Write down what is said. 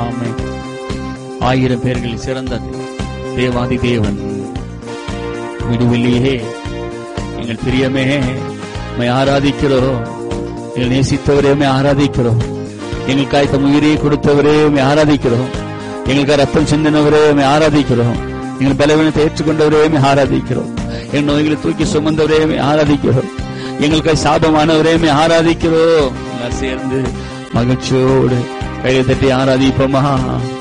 ஆமென் ஆயிரம் பேர்களில் சிறந்த தேவாதி தேவன் விடுவில்லையே எங்கள் பிரியமே உம்மை ஆராதிக்கிறோம் எங்கள் நேசித்தவரே உம்மை ஆராதிக்கிறோம் எங்களுக்காய் தம் உயிரை கொடுத்தவரே உம்மை ஆராதிக்கிறோம் எங்களுக்காக ரத்தம் சிந்தினவரே உம்மை ஆராதிக்கிறோம் எங்கள் பலவீனத்தை ஏற்றுக்கொண்டவரே உம்மை ஆராதிக்கிறோம் எங்கள் நோய்களை தூக்கி சுமந்தவரே உம்மை ஆராதிக்கிறோம் எங்களுக்காய் சாபமானவரே உம்மை ஆராதிக்கிறோம் எல்லாம் சேர்ந்து மகிழ்ச்சியோடு கையை தட்டி ஆராதிப்போமா